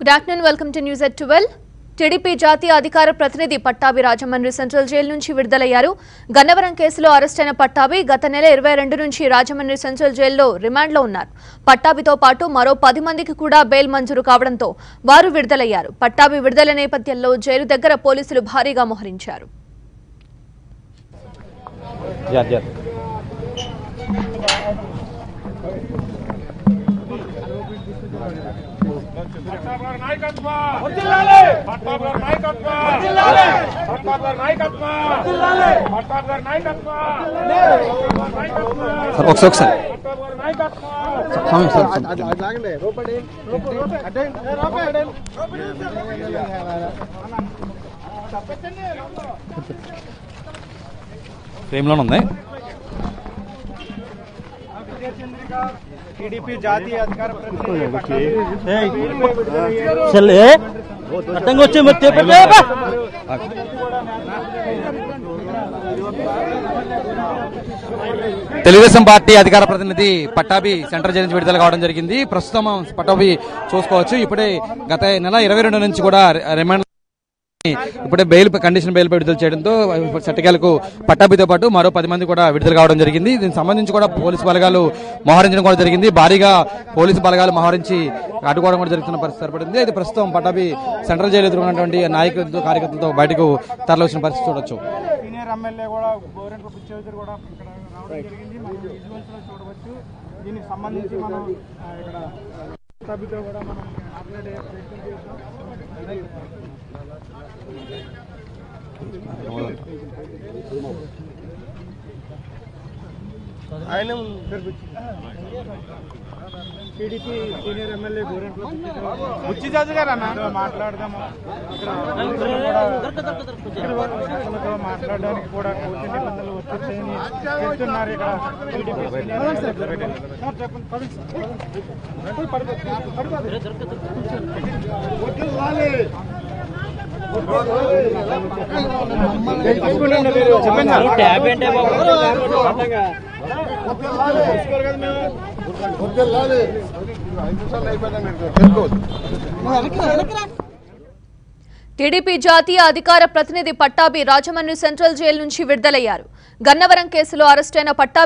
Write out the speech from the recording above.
Good afternoon welcome to news at twelve TDP జాతీయ అధికార ప్రతినిధి పట్టాభి రాజమండ్రి సెంట్రల్ జైలు నుంచి విడుదలయ్యారు గన్నవరం కేసులో అరెస్టైన పట్టాభి గత నెల ఇరవై రెండు నుంచి రాజమండ్రి సెంట్రల్ జైల్లో రిమాండ్లో ఉన్నారు పట్టాభితో పాటు మరో పది మందికి కూడా బెయిల్ మంజూరు కావడంతో వారు విడుదలయ్యారు పట్టాభి విడుదల నేపథ్యంలో జైలు దగ్గర పోలీసులు భారీగా మోహరించారు జాత్ జాత్ పట్టాభర్ నాయకత్వ పట్టాభర్ నాయకత్వ పట్టాభర్ నాయకత్వ పట్టాభర్ నాయకత్వ సార్ ఒకసారి ఒకసారి పట్టాభర్ నాయకత్వ స్వామి సార్ సార్. ఫ్రేమ్లోనే ఉంది టీడీపీ జాతీయ అధికార ప్రతినిధి చెల్లి అడ్డంగా వచ్చి మరి తెప్పే తెలుగుదేశం పార్టీ అధికార ప్రతినిధి పట్టాభి సెంట్రల్ జైలు నుంచి విడుదల కావడం జరిగింది ప్రస్తుతం పట్టాభి చూసుకోవచ్చు ఇప్పుడే గత నెల ఇరవై రెండు నుంచి కూడా రిమాండ్ ఇప్పుడే బెయిల్ కండిషన్ బెయిల్ పై విడుదల చేయడంతో చట్టకాలకు పట్టాభితో పాటు మరో పది మంది కూడా విడుదల కావడం జరిగింది దీనికి సంబంధించి కూడా పోలీసు బలగాలు మోహరించడం కూడా జరిగింది భారీగా పోలీసు బలగాలు మోహరించి అడ్డుకోవడం కూడా జరుగుతున్న పరిస్థితి ఏర్పడింది అయితే ప్రస్తుతం పట్టాభి సెంట్రల్ జైలు ఎదుర్కొన్నటువంటి నాయకులతో కార్యకర్తలతో బయటకు తరలివచ్చిన పరిస్థితి చూడొచ్చు సీనియర్ ఎమ్మెల్యే కూడా గోరెంట్ల పిచ్చోజర్ కూడా ఇక్కడ రావడం జరిగింది మనం విజువల్స్ లో చూడవచ్చు దీనికి సంబంధించి మనం ఆ, ఇక్కడ సభ్యుతో కూడా మనం మాట్లాడే ప్రయత్నం చేస్తాం ఆయన TDP senior MLA Gorantla Butchiraju garu అన్న మాట్లాడదాము ఇక్కడ ప్రజలతో మాట్లాడడానికి కూడా కోర్టు నిబంధనలు వచ్చేసాయని చెప్తున్నారు ఇక్కడ టీడీపీ సీనియర్ ఎమ్మెల్యే. సార్ చెప్పండి పదండి సార్. పడిపో- పడిపో. చెప్పండి సార్. ట్యాబ్ ఏంటే బాబు టీడీపీ జాతీయ అధికార ప్రతినిధి పట్టాభి రాజమండ్రి సెంట్రల్ జైలు నుంచి విడుదలయ్యారు గన్నవరం కేసులో అరెస్టైన పట్టాభి